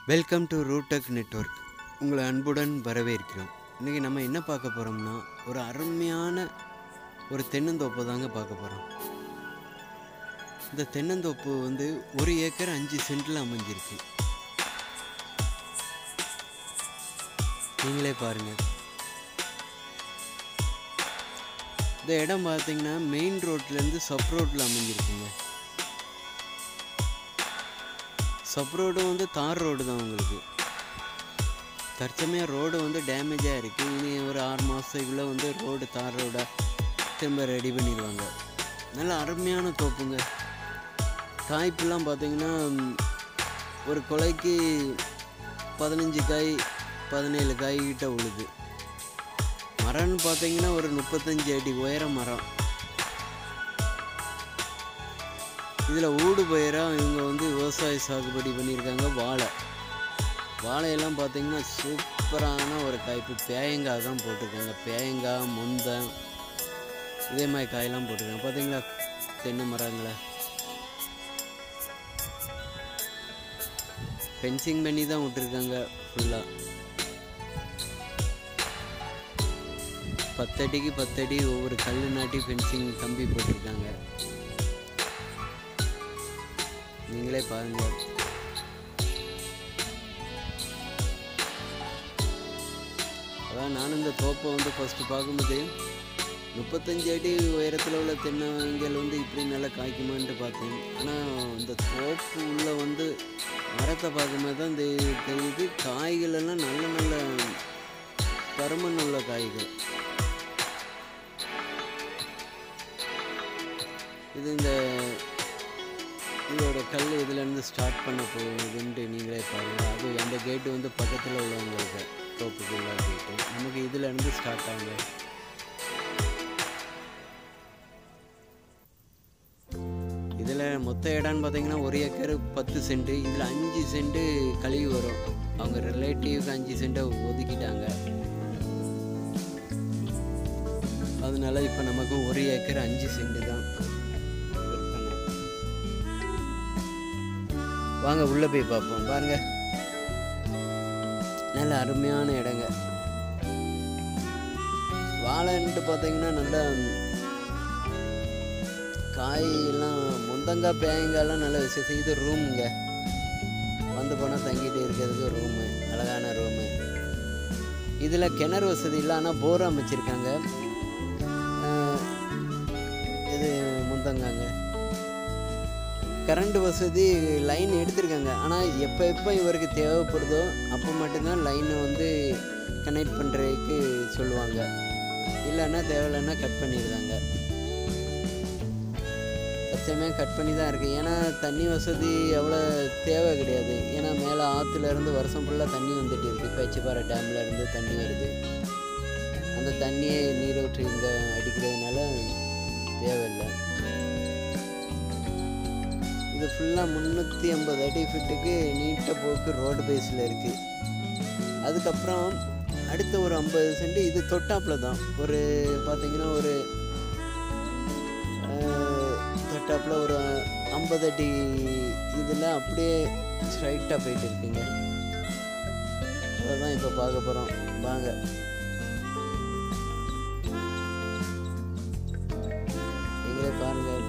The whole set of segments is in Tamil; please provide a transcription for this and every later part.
வெல்கம் டு ரூடெக் நெட்வொர்க் உங்களை அன்புடன் வரவேற்கிறோம் இன்றைக்கி நம்ம என்ன பார்க்க போகிறோம்னா ஒரு அருமையான ஒரு தென்னந்தோப்பை தாங்க பார்க்க போகிறோம் இந்த தென்னந்தோப்பு வந்து ஒரு ஏக்கர் அஞ்சு சென்டில் அமைஞ்சிருக்கு நீங்களே பாருங்கள் இந்த இடம் பார்த்தீங்கன்னா மெயின் ரோட்லேருந்து சப் ரோட்டில் அமைஞ்சிருக்குங்க சப் ரோடு வந்து தார் ரோடு தான் உங்களுக்கு தற்சமயம் ரோடு வந்து டேமேஜாக இருக்குது இனி ஒரு ஆறு மாதத்துக்குள்ளே வந்து ரோடு தார் ரோடாக திரும்ப ரெடி பண்ணிடுவாங்க நல்ல அருமையான தோப்புங்க காய்ப்புலாம் பார்த்தீங்கன்னா ம், ஒரு கொலைக்கு பதினஞ்சு காய் பதினேழு காய் கிட்ட உழுது மரம்னு பார்த்தீங்கன்னா ஒரு முப்பத்தஞ்சு அடி உயர மரம் இதில் ஊடு பயிராக இவங்க வந்து விவசாய சாகுபடி பண்ணியிருக்காங்க வாழை வாழையெல்லாம் பார்த்தீங்கன்னா சூப்பரான ஒரு காய்ப்பு பேயங்காய் தான் போட்டிருக்காங்க பேயங்காய் முந்தை இதே மாதிரி காயெல்லாம் போட்டிருக்காங்க பார்த்தீங்களா தென்னை மரங்களை ஃபென்சிங் பண்ணி தான் விட்டுருக்காங்க ஃபுல்லாக பத்தடிக்கு பத்தடி ஒவ்வொரு கல் நாட்டி ஃபென்சிங் கம்பி போட்டிருக்காங்க நீங்களே பாருங்க அதான் நானும் இந்த தோப்பை வந்து ஃபஸ்ட்டு பார்க்கும்போது முப்பத்தஞ்சு அடி உயரத்தில் உள்ள தென்னங்கள் வந்து இப்படி நல்லா காய்க்குமான்ட்டு பார்த்தேன் ஆனால் இந்த தோப்பு உள்ள வந்து மரத்தை பார்க்கும்போது தான் இந்த தெரியுது காய்கள் எல்லாம் நல்ல நல்ல பருமன் உள்ள காய்கள் இது இந்த இதோட கல் இதுலேருந்து ஸ்டார்ட் பண்ண போகுதுன்ட்டு நீங்களே பாருங்கள் அது அந்த கேட்டு வந்து பக்கத்தில் உள்ளவங்களுக்கு தோப்புக்குள்ள கேட்டு நமக்கு இதுலேருந்து ஸ்டார்ட் ஆகுங்க இதில் மொத்த இடம்னு பார்த்தீங்கன்னா ஒரு ஏக்கர் பத்து சென்ட்டு இதில் அஞ்சு சென்ட்டு கழிவு வரும் அவங்க ரிலேட்டிவ்க்கு அஞ்சு சென்ட்டை ஒதுக்கிட்டாங்க அதனால இப்போ நமக்கு ஒரு ஏக்கர் அஞ்சு சென்ட் தான் விற்பனை வாங்க உள்ளே போய் பார்ப்போம் பாருங்க நல்ல அருமையான இடங்க வாழைன்ட்டு பார்த்தீங்கன்னா நல்லா காய் எல்லாம் முந்தங்காய் பேயங்காய்லாம் நல்ல விசேஷம் இது ரூமுங்க வந்து போனால் தங்கிட்டு இருக்கிறதுக்கு ரூமு அழகான ரூமு இதில் கிணறு வசதி இல்லை ஆனால் போர் அமைச்சிருக்காங்க ஆஹ், இது முந்தங்காங்க கரண்ட் வசதி லைன் எடுத்திருக்காங்க ஆனால் எப்போ எப்போ இவருக்கு தேவைப்படுதோ அப்போ மட்டும்தான் லைனை வந்து கனெக்ட் பண்ணுறதுக்கு சொல்லுவாங்க இல்லைன்னா தேவையில்லைன்னா கட் பண்ணிடுறாங்க தற்சமயம் கட் பண்ணி தான் இருக்குது ஏன்னா தண்ணி வசதி அவ்வளோ தேவை கிடையாது ஏன்னா மேலே ஆற்றுல இருந்து வருஷம் ஃபுல்லாக தண்ணி வந்துட்டு இருக்குது பேச்சுப்பாறை டேமில் இருந்து தண்ணி வருது அந்த தண்ணியை நீரூற்று இங்கே அடிக்கிறதுனால தேவையில்லை இது ஃபுல்லாக முந்நூற்றி ஐம்பது அடி ஃபிட்டுக்கு நீட்டாக போக்கு ரோடு பேஸில் இருக்குது அதுக்கப்புறம் அடுத்த ஒரு ஐம்பது சென்ட் இது தொட்டாப்பில் தான் ஒரு பார்த்தீங்கன்னா ஒரு ஆஹ், தொட்டாப்பில் ஒரு ஐம்பது அடி இதில் அப்படியே ஸ்ட்ரைட்டாக போயிட்டு இருக்குங்க அதை தான் இப்போ பார்க்க போகிறோம் வாங்க நீங்களே பாருங்கள்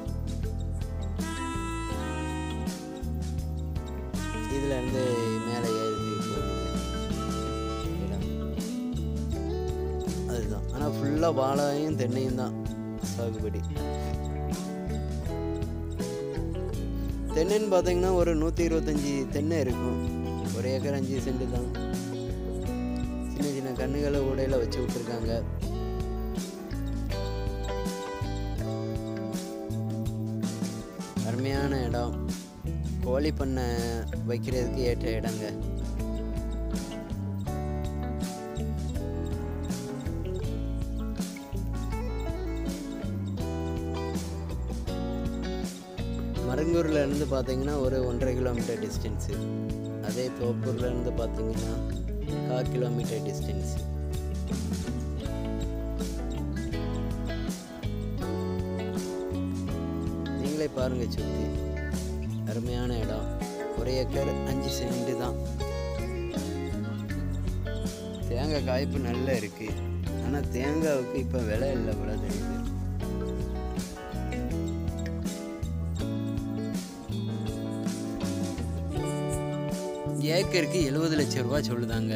இதுல இருந்து மேலே ஏறி போகுங்க இடம் அதுதான் ஆனால் ஃபுல்லாக வாழையும் தென்னையும் தான் சாகுபடி தென்னைன்னு பார்த்தீங்கன்னா ஒரு நூற்றி இருபத்தஞ்சி தென்னை இருக்கும் ஒரு ஏக்கர் அஞ்சு சென்ட் தான் சின்ன சின்ன கண்ணுகளை உடையில வச்சு விட்ருக்காங்க அருமையான இடம் கோழி பண்ணை வைக்கிறதுக்கு ஏற்ற இடங்க மருங்கூரில் இருந்து பார்த்தீங்கன்னா ஒரு ஒன்றரை கிலோமீட்டர் டிஸ்டன்ஸு அதே தோப்பூரில் இருந்து பார்த்தீங்கன்னா கால் கிலோமீட்டர் டிஸ்டன்ஸ் நீங்களே பாருங்கள் சுற்றி அருமையான இடம் ஒரு ஏக்கர் அஞ்சு சென்ட் தான் தேங்காய் காய்ப்பு நல்லா இருக்கு ஆனால் தேங்காவுக்கு இப்போ விலை இல்லை போல தெரியுது ஏக்கருக்கு எழுபது லட்சம் ரூபாய் சொல்லுதாங்க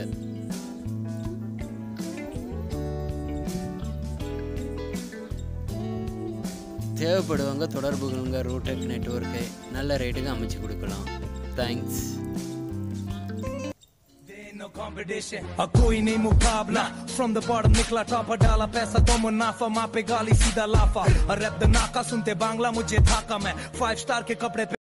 தேவைப்படுவங்க தொடர்பு கொள்ளுங்க ரூடெக் நெட்ஒர்க்கை நல்ல ரேட்டுக்கு அமைச்சு கொடுக்கலாம் தேங்க்ஸ் no competition और कोई नहीं मुकाबला from the bottom निकला टॉप डाला पैसा तो मुनाफा माँ पे गाली सीधा लाफा और रैप द नाका सुनते बांग्ला मुझे थाका मैं फाइव स्टार के कपड़े पे